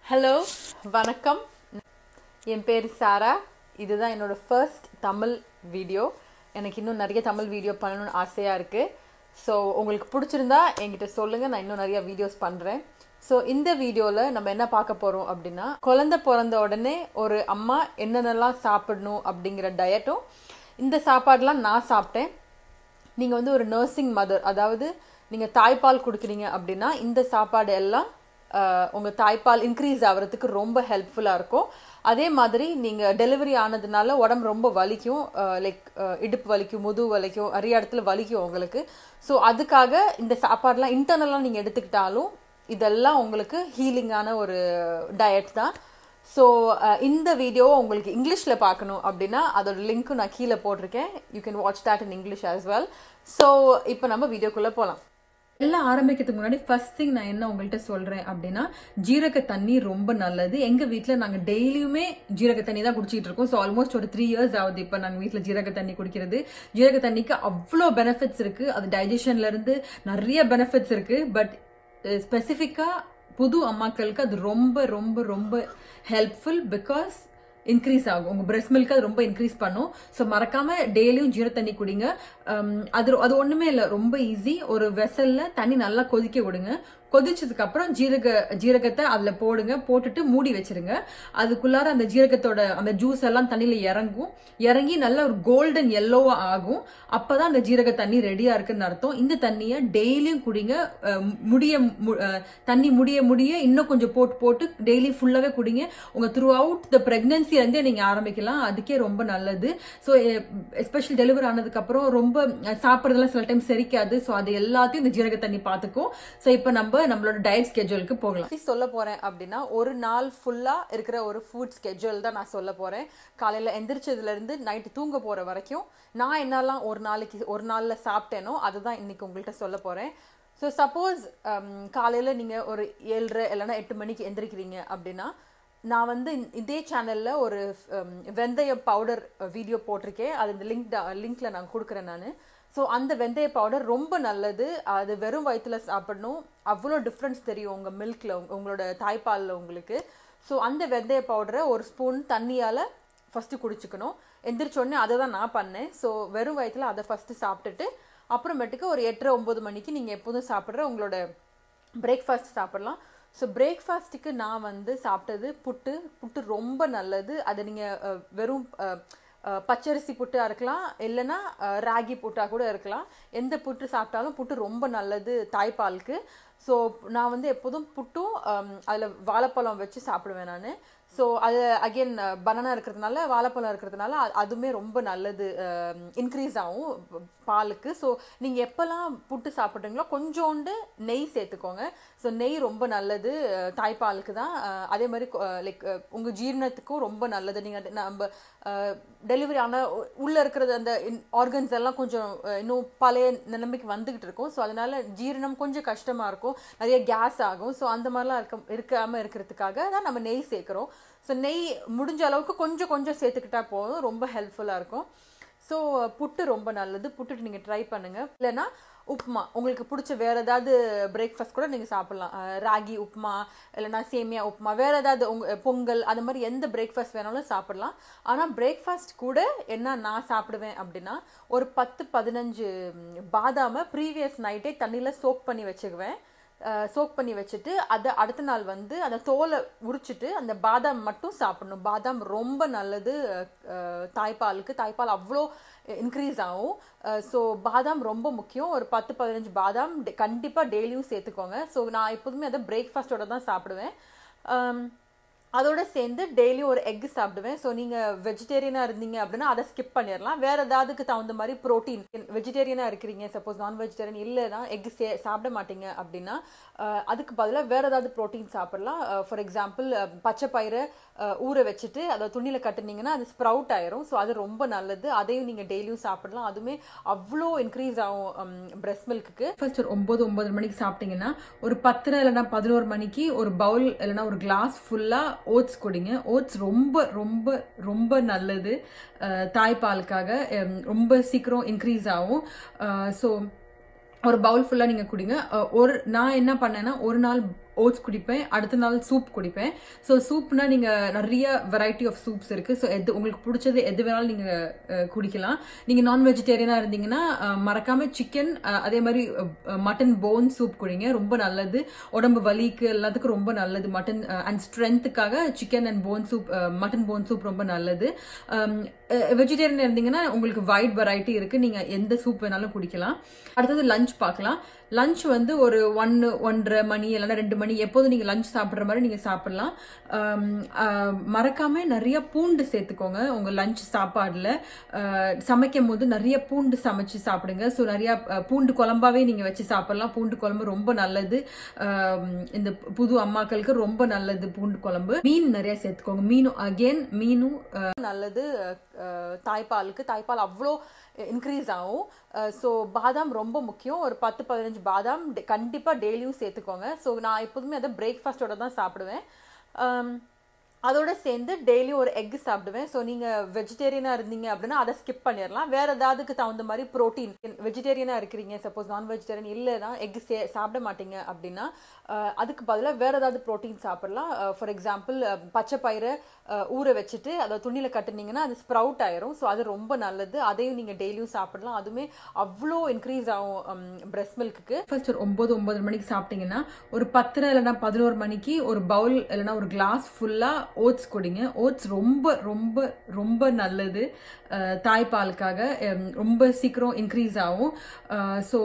hello வணக்கம் என் பேர் சாரா இதுதான் என்னோட ஃபர்ஸ்ட் தமிழ் வீடியோ எனக்கு இன்னும் நிறைய தமிழ் வீடியோ பண்ணணும்னு ஆசையாக இருக்குது ஸோ உங்களுக்கு பிடிச்சிருந்தா என்கிட்ட சொல்லுங்கள் நான் இன்னும் நிறைய வீடியோஸ் பண்ணுறேன் ஸோ இந்த வீடியோவில் நம்ம என்ன பார்க்க போகிறோம் அப்படின்னா குழந்தை பிறந்த உடனே ஒரு அம்மா என்னென்னலாம் சாப்பிடணும் அப்படிங்கிற டயட்டும் இந்த சாப்பாடெலாம் நான் சாப்பிட்டேன் நீங்கள் வந்து ஒரு நர்சிங் மதர் அதாவது நீங்கள் தாய்ப்பால் கொடுக்குறீங்க அப்படின்னா இந்த சாப்பாடு எல்லாம் உங்கள் தாய்ப்பால் இன்க்ரீஸ் ஆகிறதுக்கு ரொம்ப ஹெல்ப்ஃபுல்லாக இருக்கும் அதே மாதிரி நீங்கள் டெலிவரி ஆனதுனால உடம்பு ரொம்ப வலிக்கும் லைக் இடுப்பு வலிக்கும் முதுகு வலிக்கும் நிறைய இடத்துல வலிக்கும் உங்களுக்கு ஸோ அதுக்காக இந்த சாப்பாடெலாம் இன்டர்னலாக நீங்கள் எடுத்துக்கிட்டாலும் இதெல்லாம் உங்களுக்கு ஹீலிங்கான ஒரு டயட் தான் ஸோ இந்த வீடியோவை உங்களுக்கு இங்கிலீஷில் பார்க்கணும் அப்படின்னா அதோட லிங்க்கும் நான் கீழே போட்டிருக்கேன் you can watch that in English as well so இப்போ நம்ம வீடியோக்குள்ளே போகலாம் எல்லாம் ஆரம்பிக்கிறதுக்கு முன்னாடி ஃபர்ஸ்ட் திங் நான் என்ன உங்கள்கிட்ட சொல்றேன் அப்படின்னா ஜீரக தண்ணி ரொம்ப நல்லது எங்க வீட்ல நாங்க டெய்லியுமே ஜீரக தண்ணி தான் குடிச்சிட்டு இருக்கோம் ஸோ ஆல்மோஸ்ட் ஒரு த்ரீ இயர்ஸ் ஆகுது இப்போ நாங்கள் வீட்டில் ஜீரக தண்ணி குடிக்கிறது ஜீரக தண்ணிக்கு அவ்வளோ பெனிஃபிட்ஸ் இருக்கு அது டைஜஷன்ல இருந்து நிறைய பெனிஃபிட்ஸ் இருக்கு பட் ஸ்பெசிஃபிக்கா புது அம்மாக்களுக்கு அது ரொம்ப ரொம்ப ரொம்ப ஹெல்ப்ஃபுல் பிகாஸ் இன்க்ரீஸ் ஆகும் உங்கள் பிரெஸ்ட் மில்க் அது ரொம்ப இன்க்ரீஸ் பண்ணும் ஸோ மறக்காம டெய்லியும் ஜீர தண்ணி குடிங்க அது அது ஒன்றுமே இல்லை ரொம்ப ஈஸி ஒரு வெசலில் தண்ணி நல்லா கொதிக்க விடுங்க கொதிச்சதுக்கு அப்புறம் ஜீரக ஜீரகத்தை அதில் போடுங்க போட்டுட்டு மூடி வச்சிருங்க அதுக்குள்ளார அந்த ஜீரகத்தோட அந்த ஜூஸ் எல்லாம் தண்ணியில் இறங்கும் இறங்கி நல்ல ஒரு கோல்டன் எல்லோவா ஆகும் அப்பதான் அந்த ஜீரக தண்ணி ரெடியா இருக்குன்னு அர்த்தம் இந்த தண்ணியை டெய்லியும் குடிங்க முடிய தண்ணி முடிய முடிய இன்னும் கொஞ்சம் போட்டு போட்டு டெய்லி ஃபுல்லாவே குடிங்க உங்க த்ரூ அவுட் த பிரெக்னன்சி இருந்தே நீங்க ஆரம்பிக்கலாம் அதுக்கே ரொம்ப நல்லது ஸோ எஸ்பெஷலி டெலிவரி ஆனதுக்கு அப்புறம் ரொம்ப சாப்பிட்றதுலாம் சில டைம் செரிக்காது ஸோ அது எல்லாத்தையும் இந்த ஜீரக தண்ணி பார்த்துக்கும் ஸோ இப்போ நம்ம நம்மளோட டயட் ஸ்கெட்யூலுக்கு போகலாம் சொல்ல போறேன் அப்படின்னா ஒரு நாள் ஃபுல்லா இருக்கிற ஒரு ஃபுட் ஸ்கெட்யூல் தான் நான் சொல்ல போறேன் காலையில எந்திரிச்சதுல இருந்து நைட்டு தூங்க போற வரைக்கும் நான் என்னெல்லாம் ஒரு நாளைக்கு ஒரு நாள்ல சாப்பிட்டேனோ அதுதான் இன்னைக்கு உங்கள்கிட்ட சொல்ல போறேன் ஸோ சப்போஸ் காலையில நீங்க ஒரு ஏழரை இல்லைன்னா எட்டு மணிக்கு எந்திரிக்கிறீங்க அப்படின்னா நான் வந்து இதே சேனல்ல ஒரு வெந்தய பவுடர் வீடியோ போட்டிருக்கேன் அது இந்த லிங்க் லிங்க்ல நான் கொடுக்குறேன் நான் ஸோ அந்த வெந்தய பவுடர் ரொம்ப நல்லது அது வெறும் வயிற்றுல சாப்பிடணும் அவ்வளோ டிஃப்ரென்ஸ் தெரியும் உங்கள் மில்கில் உங்களோட தாய்ப்பாலில் உங்களுக்கு ஸோ அந்த வெந்தய பவுடரை ஒரு ஸ்பூன் தண்ணியால் ஃபஸ்ட்டு குடிச்சுக்கணும் எந்திரிச்சோடனே அதை தான் நான் பண்ணேன் ஸோ வெறும் வயிற்றுல அதை ஃபஸ்ட்டு சாப்பிட்டுட்டு அப்புறமேட்டுக்கு ஒரு எட்டரை ஒம்பது மணிக்கு நீங்கள் எப்போதும் சாப்பிட்ற உங்களோட பிரேக்ஃபாஸ்ட் சாப்பிட்லாம் ஸோ பிரேக்ஃபாஸ்ட்டுக்கு நான் வந்து சாப்பிட்டது புட்டு புட்டு ரொம்ப நல்லது அதை நீங்கள் வெறும் பச்சரிசி புட்டாக இருக்கலாம் இல்லைன்னா ராகி புட்டாக கூட இருக்கலாம் எந்த புட்டு சாப்பிட்டாலும் புட்டு ரொம்ப நல்லது தாய்ப்பாலுக்கு ஸோ நான் வந்து எப்போதும் புட்டும் அதில் வாழைப்பழம் வச்சு சாப்பிடுவேன் நான் ஸோ அது அகெயின் பனானா இருக்கிறதுனால வாழைப்பழம் இருக்கிறதுனால அதுவுமே ரொம்ப நல்லது இன்க்ரீஸ் ஆகும் பாலுக்கு ஸோ நீங்கள் எப்போல்லாம் புட்டு சாப்பிட்றீங்களோ கொஞ்சோண்டு நெய் சேர்த்துக்கோங்க ஸோ நெய் ரொம்ப நல்லது தாய்ப்பாலுக்கு தான் அதே மாதிரி லைக் உங்கள் ஜீரணத்துக்கும் ரொம்ப நல்லது நீங்கள் நம்ம டெலிவரி ஆன உள்ளே இருக்கிறது அந்த ஆர்கன்ஸ் எல்லாம் கொஞ்சம் இன்னும் பழைய நிலைமைக்கு வந்துக்கிட்டு இருக்கும் ஸோ அதனால ஜீரணம் கொஞ்சம் கஷ்டமாக இருக்கும் நிறைய கேஸ் ஆகும் ஸோ அந்த மாதிரிலாம் இருக்க இருக்காமல் இருக்கிறதுக்காக தான் நம்ம நெய் சேர்க்குறோம் ஸோ நெய் முடிஞ்ச அளவுக்கு கொஞ்சம் கொஞ்சம் சேர்த்துக்கிட்டா போதும் ரொம்ப ஹெல்ப்ஃபுல்லாக இருக்கும் ஸோ புட்டு ரொம்ப நல்லது புட்டுட்டு நீங்கள் ட்ரை பண்ணுங்கள் இல்லைன்னா உப்மா உங்களுக்கு பிடிச்ச வேறு ஏதாவது பிரேக்ஃபாஸ்ட் கூட நீங்கள் சாப்பிட்லாம் ராகி உப்மா இல்லைனா சேமியா உப்மா வேறு ஏதாவது உங்க பொங்கல் அந்த மாதிரி எந்த பிரேக்ஃபாஸ்ட் வேணாலும் சாப்பிட்லாம் ஆனால் பிரேக்ஃபாஸ்ட் கூட என்ன நான் சாப்பிடுவேன் அப்படின்னா ஒரு பத்து பதினஞ்சு பாதாமை ப்ரீவியஸ் நைட்டே தண்ணியில் சோக் பண்ணி வச்சுக்குவேன் சோக் பண்ணி வச்சுட்டு அதை அடுத்த நாள் வந்து அந்த தோலை உரிச்சிட்டு அந்த பாதாம் மட்டும் சாப்பிடணும் பாதாம் ரொம்ப நல்லது தாய்ப்பாலுக்கு தாய்ப்பால் அவ்வளோ இன்க்ரீஸ் ஆகும் ஸோ பாதாம் ரொம்ப முக்கியம் ஒரு பத்து பதினஞ்சு பாதாம் கண்டிப்பாக டெய்லியும் சேர்த்துக்கோங்க ஸோ நான் எப்போதுமே அதை பிரேக்ஃபாஸ்ட்டோட தான் சாப்பிடுவேன் அதோட சேர்ந்து டெய்லியும் ஒரு எக் சாப்பிடுவேன் ஸோ நீங்கள் வெஜிடேரியனாக இருந்தீங்க அப்படின்னா அதை ஸ்கிப் பண்ணிடலாம் வேறு ஏதாவதுக்கு தகுந்த மாதிரி ப்ரோட்டீன் வெஜிடேரியனாக இருக்கிறீங்க சப்போஸ் நான் வெஜிடேரியன் இல்லைன்னா எக் சே சாப்பிட மாட்டீங்க அப்படின்னா அதுக்கு பதிலாக வேறு ஏதாவது ப்ரோட்டீன் சாப்பிடலாம் ஃபார் எக்ஸாம்பிள் பச்சை பயிரை ஊற வச்சுட்டு அதை துணியில் கட்டுனீங்கன்னா அது ஸ்ப்ரவுட் ஆயிரும் ஸோ அது ரொம்ப நல்லது அதையும் நீங்கள் டெய்லியும் சாப்பிடலாம் அதுவுமே அவ்வளோ இன்க்ரீஸ் ஆகும் பிரெஸ்ட் மில்க்கு ஃபர்ஸ்ட் ஒரு ஒம்பது ஒம்பது மணிக்கு சாப்பிட்டீங்கன்னா ஒரு பத்தரை இல்லைனா பதினோரு மணிக்கு ஒரு பவுல் இல்லைனா ஒரு கிளாஸ் ஃபுல்லாக ஓட்ஸ் குடிங்க ஓட்ஸ் ரொம்ப ரொம்ப ரொம்ப நல்லது தாய்ப்பாலுக்காக ரொம்ப சீக்கிரம் இன்க்ரீஸ் ஆகும் ஸோ ஒரு பவுல் ஃபுல்லாக நீங்கள் குடிங்க ஒரு நான் என்ன பண்ணேன்னா ஒரு நாள் ஓட்ஸ் குடிப்பேன் அடுத்த நாள் சூப் குடிப்பேன் ஸோ சூப்னா நீங்கள் நிறைய வெரைட்டி ஆஃப் சூப்ஸ் இருக்குது ஸோ எது உங்களுக்கு பிடிச்சது எது வேணாலும் நீங்கள் குடிக்கலாம் நீங்கள் நான் வெஜிடேரியனாக இருந்தீங்கன்னா அஹ், மறக்காம சிக்கன் அதே மாதிரி மட்டன் போன் சூப் குடிங்க ரொம்ப நல்லது உடம்பு வலிக்கு எல்லாத்துக்கும் ரொம்ப நல்லது மட்டன் அண்ட் ஸ்ட்ரென்த்துக்காக chicken and bone soup mutton bone soup ரொம்ப நல்லது வெஜிடேரியன் இருந்தீங்கன்னா உங்களுக்கு வைட் வெரைட்டி இருக்கு நீங்க எந்த சூப் வேணாலும் குடிக்கலாம் அடுத்தது லஞ்ச் பார்க்கலாம் லஞ்ச் வந்து ஒரு ஒன்று ஒன்றரை மணி இல்லைன்னா ரெண்டு மணி எப்போதும் நீங்கள் லஞ்ச் சாப்பிட்ற மாதிரி நீங்கள் சாப்பிடலாம் ஆம், ஆ, மறக்காம நிறைய பூண்டு சேர்த்துக்கோங்க உங்கள் லஞ்ச் சாப்பாடில் சமைக்கும் போது நிறைய பூண்டு சமைச்சு சாப்பிடுங்க ஸோ நிறைய அ, பூண்டு குழம்பாவே நீங்கள் வச்சு சாப்பிடலாம் பூண்டு குழம்பு ரொம்ப நல்லது ஆம், இந்த புது அம்மாக்களுக்கு ரொம்ப நல்லது பூண்டு குழம்பு மீன் நிறைய சேர்த்துக்கோங்க மீனும் அகெயின் மீனும் நல்லது தாய்ப்பாலுக்கு தாய்ப்பால் அவ்வளோ இன்க்ரீஸ் ஆகும் ஸோ பாதாம் ரொம்ப முக்கியம் ஒரு பத்து பதினஞ்சு பாதாம் டெ- கண்டிப்பா டெய்லியும் சேர்த்துக்கோங்க ஸோ நான் எப்போதுமே அதை பிரேக்ஃபாஸ்டோட தான் சாப்பிடுவேன் Um, அதோட சேர்ந்து டெய்லியும் ஒரு எக் சாப்பிடுவேன் ஸோ நீங்கள் வெஜிடேரியனாக இருந்தீங்க அப்படின்னா அதை ஸ்கிப் பண்ணிடலாம் வேற ஏதாவதுக்கு தகுந்த மாதிரி ப்ரோட்டீன் வெஜிடேரியனாக இருக்கிறீங்க சப்போஸ் நான் வெஜிடேரியன் இல்லைன்னா எக் சே சாப்பிட மாட்டீங்க அப்படின்னா அஹ், அதுக்கு பதிலாக வேற ஏதாவது ப்ரோட்டீன் சாப்பிடலாம் ஃபார் எக்ஸாம்பிள் பச்சை பயிரை அஹ், ஊற வச்சுட்டு அதை துணியில் கட்டுனீங்கன்னா அது ஸ்ப்ரவுட் ஆயிரும் ஸோ அது ரொம்ப நல்லது அதையும் நீங்கள் டெய்லியும் சாப்பிடலாம் அதுவுமே அவ்வளோ இன்க்ரீஸ் ஆகும் பிரஸ்ட் மில்க்குக்கு ஃபர்ஸ்ட் ஒரு ஒம்பது ஒன்பது மணிக்கு சாப்பிட்டீங்கன்னா ஒரு பத்தரை இல்லைன்னா பதினோரு மணிக்கு ஒரு பவுல் இல்லைன்னா ஒரு கிளாஸ் ஃபுல்லாக ஓட்ஸ் குடிங்க ஓட்ஸ் ரொம்ப ரொம்ப ரொம்ப நல்லது அஹ், தாய்ப்பாலுக்காக ஹம், ரொம்ப சீக்கிரம் இன்க்ரீஸ் ஆகும் ஸோ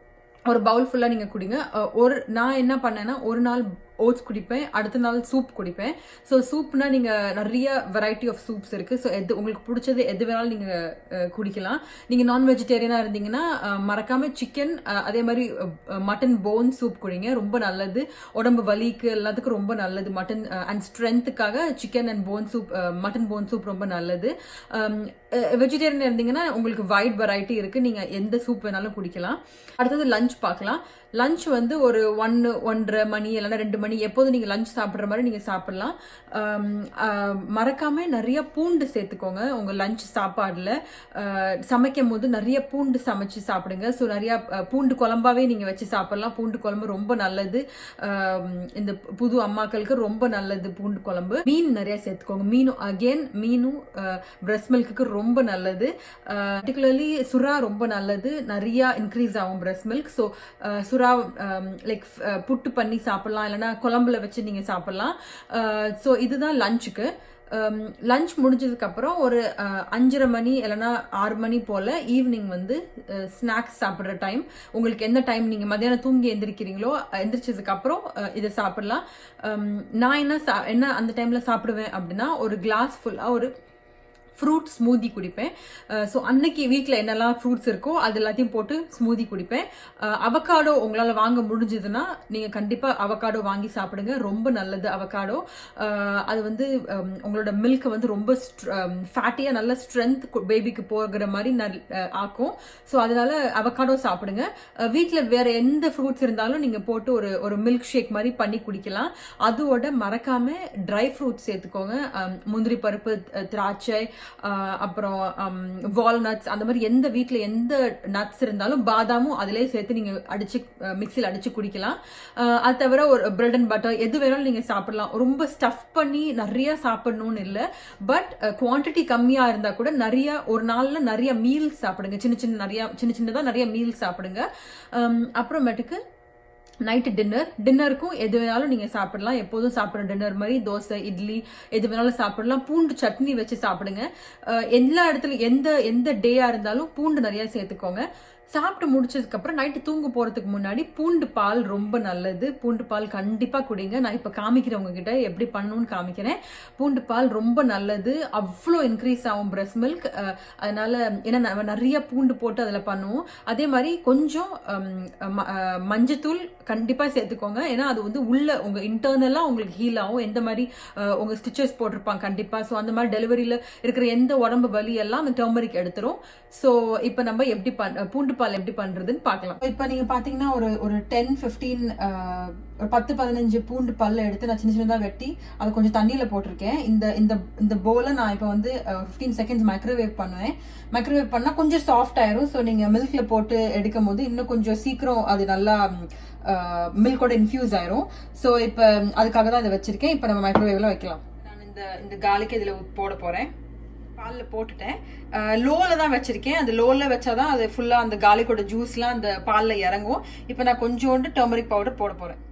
ஒரு பவுல் ஃபுல்லாக நீங்கள் குடிங்க அஹ், ஒரு நான் என்ன பண்ணேன்னா ஒரு நாள் ஓட்ஸ் குடிப்பேன் அடுத்த நாள் சூப் குடிப்பேன் ஸோ சூப்னா நீங்கள் நிறைய வெரைட்டி ஆஃப் சூப்ஸ் இருக்குது ஸோ எது உங்களுக்கு பிடிச்சது எது வேணாலும் நீங்கள் குடிக்கலாம் நீங்கள் நான் வெஜிடேரியனாக இருந்தீங்கன்னா அஹ், மறக்காம சிக்கன் அதே மாதிரி மட்டன் போன் சூப் குடிங்க ரொம்ப நல்லது உடம்பு வலிக்கு எல்லாத்துக்கும் ரொம்ப நல்லது மட்டன் அண்ட் ஸ்ட்ரென்த்துக்காக chicken and bone soup mutton bone soup ரொம்ப நல்லது வெஜிடேரியன் இருந்தீங்கன்னா உங்களுக்கு வைட் வெரைட்டி இருக்குது நீங்கள் எந்த சூப் வேணாலும் குடிக்கலாம் அடுத்தது லஞ்ச் பார்க்கலாம் லஞ்ச் வந்து ஒரு ஒன்று ஒன்றரை மணி இல்லைன்னா ரெண்டு மணி எப்போதும் நீங்கள் லஞ்ச் சாப்பிட்ற மாதிரி நீங்கள் சாப்பிடலாம் ஆம், ஆ, மறக்காம நிறைய பூண்டு சேர்த்துக்கோங்க உங்கள் லஞ்ச் சாப்பாடில் சமைக்கும் போது நிறைய பூண்டு சமைச்சு சாப்பிடுங்க ஸோ நிறைய அ, பூண்டு குழம்பாவே நீங்கள் வச்சு சாப்பிடலாம் பூண்டு குழம்பு ரொம்ப நல்லது ஆம், இந்த புது அம்மாக்களுக்கு ரொம்ப நல்லது பூண்டு குழம்பு மீன் நிறைய சேர்த்துக்கோங்க மீனும் அகெயின் மீனும் பிரஸ்ட் மில்க்குக்கு ரொம்ப நல்லது பர்டிகுலர்லி சுறா ரொம்ப நல்லது நிறைய இன்க்ரீஸ் ஆகும் பிரஸ்ட் மில்க் ஸோ சுறா லைக் புட்டு பண்ணி சாப்பிடலாம் இல்லைன்னா குழம்புல வச்சு நீங்கள் சாப்பிடலாம் ஸோ இதுதான் லஞ்சுக்கு லஞ்ச் முடிஞ்சதுக்கப்புறம் ஒரு அஹ், அஞ்சரை மணி இல்லைன்னா ஆறு மணி போல் ஈவினிங் வந்து ஸ்நாக்ஸ் சாப்பிட்ற டைம் உங்களுக்கு எந்த டைம் நீங்கள் மத்தியானம் தூங்கி எந்திரிக்கிறீங்களோ எந்திரிச்சதுக்கப்புறம் இதை சாப்பிடலாம் அம், நான் என்ன சா என்ன அந்த டைமில் சாப்பிடுவேன் அப்படின்னா ஒரு கிளாஸ் ஃபுல்லாக ஒரு ஃப்ரூட் ஸ்மூதி குடிப்பேன் ஸோ அன்னைக்கு வீட்டில் என்னெல்லாம் ஃப்ரூட்ஸ் இருக்கோ அது எல்லாத்தையும் போட்டு ஸ்மூதி குடிப்பேன் அவகாடோ உங்களால் வாங்க முடிஞ்சதுன்னா நீங்கள் கண்டிப்பாக அவகாடோ வாங்கி சாப்பிடுங்க ரொம்ப நல்லது அவகாடோ அது வந்து um, உங்களோட மில்க்கை வந்து ரொம்ப ஃபேட்டியாக நல்ல ஸ்ட்ரென்த் பேபிக்கு போகிற மாதிரி நல் அஹ், ஆக்கும் ஸோ அதனால அவகாடோ சாப்பிடுங்க வீட்டில் வேற எந்த ஃப்ரூட்ஸ் இருந்தாலும் நீங்கள் போட்டு ஒரு ஒரு மில்க் ஷேக் மாதிரி பண்ணி குடிக்கலாம் அதோட மறக்காம ட்ரை ஃப்ரூட்ஸ் சேர்த்துக்கோங்க um, முந்திரி பருப்பு அஹ், திராட்சை அஹ், அப்புறம் வால்நட்ஸ் அந்த மாதிரி எந்த வீட்டில் எந்த நட்ஸ் இருந்தாலும் பாதாமும் அதிலே சேர்த்து நீங்கள் அடிச்சு மிக்சியில் அடிச்சு குடிக்கலாம் அஹ், அது தவிர ஒரு பிரெட் அண்ட் பட்டர் எது வேணாலும் நீங்கள் சாப்பிடலாம் ரொம்ப ஸ்டஃப் பண்ணி நிறைய சாப்பிடணும்னு இல்லை பட் குவான்டிட்டி கம்மியாக இருந்தால் கூட நிறைய ஒரு நாளில் நிறைய மீல்ஸ் சாப்பிடுங்க சின்ன சின்ன நிறைய சின்ன சின்னதாக நிறைய மீல்ஸ் சாப்பிடுங்க அம், அப்புறமேட்டுக்கு நைட்டு டின்னர் டின்னருக்கும் எது வேணாலும் நீங்கள் சாப்பிடலாம் எப்போதும் சாப்பிட்ற டின்னர் மாதிரி தோசை இட்லி எது வேணாலும் சாப்பிடலாம் பூண்டு சட்னி வச்சு சாப்பிடுங்க அஹ் எல்லா இடத்துலையும் எந்த எந்த டேயாக இருந்தாலும் பூண்டு நிறைய சேர்த்துக்கோங்க சாப்பிட்டு முடிச்சதுக்கு அப்புறம் நைட்டு தூங்க போறதுக்கு முன்னாடி பூண்டு பால் ரொம்ப நல்லது பூண்டு பால் கண்டிப்பா குடிங்க நான் இப்ப காமிக்கிறேன் உங்ககிட்ட எப்படி பண்ணணும்னு காமிக்கிறேன் பூண்டு பால் ரொம்ப நல்லது அவ்வளோ இன்க்ரீஸ் ஆகும் பிரஸ்ட் மில்க் அதனால ஏன்னா நம்ம நிறைய பூண்டு போட்டு அதில் பண்ணுவோம் அதே மாதிரி கொஞ்சம் ஹம், ம- அஹ், மஞ்சத்தூள் கண்டிப்பா சேர்த்துக்கோங்க ஏன்னா அது வந்து உள்ள உங்க இன்டர்னலா உங்களுக்கு ஹீல் ஆகும் எந்த மாதிரி அஹ், உங்க ஸ்டிச்சஸ் போட்டிருப்பாங்க கண்டிப்பா ஸோ அந்த மாதிரி டெலிவரியில இருக்கிற எந்த உடம்பு வலி எல்லாம் அந்த டர்மரிக் எடுத்துரும் ஸோ இப்போ நம்ம எப்படி பண் பூண்டு பால் எப்படி பண்றதுன்னு பார்க்கலாம் இப்போ நீங்க பாத்தீங்கன்னா ஒரு ஒரு டென் ஃபிஃப்டீன் ஒரு பத்து பதினஞ்சு பூண்டு பல்ல எடுத்து நான் சின்ன சின்னதா வெட்டி அதை கொஞ்சம் தண்ணியில போட்டிருக்கேன் இந்த இந்த இந்த போல நான் இப்போ வந்து ஃபிஃப்டீன் செகண்ட்ஸ் மைக்ரோவேவ் பண்ணுவேன் மைக்ரோவேவ் பண்ணா கொஞ்சம் சாஃப்ட் ஆயிரும் ஸோ நீங்க மில்க்ல போட்டு எடுக்கும் போது இன்னும் கொஞ்சம் சீக்கிரம் அது நல்லா மில்கோட இன்ஃபியூஸ் ஆயிரும் ஸோ இப்போ அதுக்காக தான் இதை வச்சிருக்கேன் இப்போ நம்ம மைக்ரோவேவ்ல வைக்கலாம் நான் இந்த இந்த காலிக்கு இதில் போட போறேன் பாலில் போட்டுட்டேன் லோவில் தான் வச்சிருக்கேன் அது லோவில் வச்சாதான் அது ஃபுல்லாக அந்த காலிக்கோட ஜூஸ்லாம் அந்த பாலில் இறங்கும் இப்போ நான் கொஞ்சோண்டு டர்மரிக் பவுடர் போட போறேன்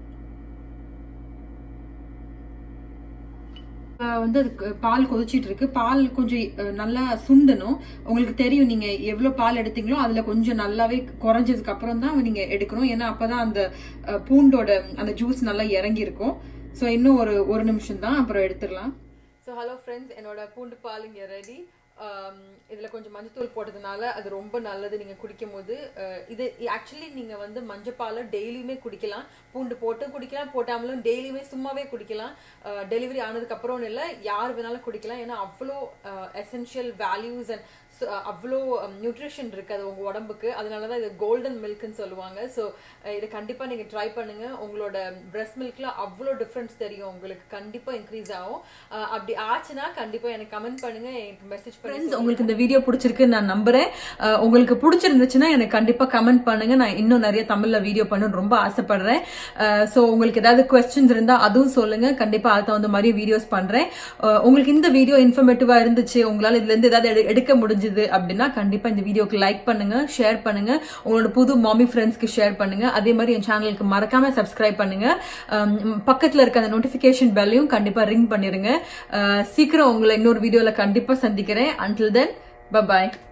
வந்து அதுக்கு பால் கொதிச்சிட்டு இருக்கு பால் கொஞ்சம் அஹ், நல்லா சுண்டணும் உங்களுக்கு தெரியும் நீங்க எவ்வளவு பால் எடுத்தீங்களோ அதுல கொஞ்சம் நல்லாவே குறைஞ்சதுக்கு அப்புறம் தான் நீங்க எடுக்கணும் ஏன்னா அப்பதான் அந்த அஹ், பூண்டோட அந்த ஜூஸ் நல்லா இறங்கி இருக்கும் ஸோ இன்னும் ஒரு ஒரு நிமிஷம் தான் அப்புறம் எடுத்துடலாம் ஸோ ஹலோ ஃப்ரெண்ட்ஸ் என்னோட பூண்டு பால் இங்கே ரெடி இதில் கொஞ்சம் மஞ்சத்தூள் போட்டதுனால அது ரொம்ப நல்லது நீங்கள் குடிக்கும் போது அஹ், இது ஆக்சுவலி நீங்கள் வந்து மஞ்சப்பாலை டெய்லியுமே குடிக்கலாம் பூண்டு போட்டும் குடிக்கலாம் போட்டாமலும் டெய்லியுமே சும்மாவே குடிக்கலாம் டெலிவரி ஆனதுக்கப்புறம் இல்லை யார் வேணாலும் குடிக்கலாம் ஏன்னா அவ்வளோ எசென்ஷியல் வேல்யூஸ் அண்ட் அவ்வளோ நியூட்ரிஷன் இருக்கு அது உங்க உடம்புக்கு அதனால தான் இது கோல்டன் மில்க்னு சொல்லுவாங்க ஸோ இதை கண்டிப்பா நீங்க ட்ரை பண்ணுங்க உங்களோட பிரஸ்ட் மில்க்ல அவ்வளோ டிஃப்ரென்ஸ் தெரியும் உங்களுக்கு கண்டிப்பா இன்க்ரீஸ் ஆகும் அஹ் அப்படி ஆச்சுன்னா கண்டிப்பா எனக்கு கமெண்ட் பண்ணுங்க எனக்கு மெசேஜ் ஃப்ரெண்ட்ஸ் உங்களுக்கு இந்த வீடியோ பிடிச்சிருக்கு நான் நம்புறேன் அஹ் உங்களுக்கு பிடிச்சிருந்துச்சுன்னா எனக்கு கண்டிப்பா கமெண்ட் பண்ணுங்க நான் இன்னும் நிறைய தமிழ்ல வீடியோ பண்ணணும்னு ரொம்ப ஆசைப்படுறேன் ஸோ உங்களுக்கு ஏதாவது கொஸ்டின்ஸ் இருந்தா அதுவும் சொல்லுங்க கண்டிப்பா அது தகுந்த மாதிரி வீடியோஸ் பண்றேன் அஹ் உங்களுக்கு இந்த வீடியோ இன்ஃபர்மேட்டிவா இருந்துச்சு உங்களால இதுல இருந்து ஏதாவது எடு- எடுக்க முடிஞ்சது அப்படின்னா கண்டிப்பா இந்த வீடியோக்கு லைக் பண்ணுங்க ஷேர் பண்ணுங்க உங்களோட புது மாமி ஃப்ரெண்ட்ஸ்க்கு ஷேர் பண்ணுங்க அதே மாதிரி என் சேனலுக்கு மறக்காம சப்ஸ்கிரைப் பண்ணுங்க அம், பக்கத்துல இருக்க அந்த நோட்டிபிகேஷன் பெல்லையும் கண்டிப்பா ரிங் பண்ணிருங்க அஹ், சீக்கிரம் உங்களை இன்னொரு வீடியோல கண்டிப்பா சந்திக்கிறேன் அன்டில் தென் பபாய்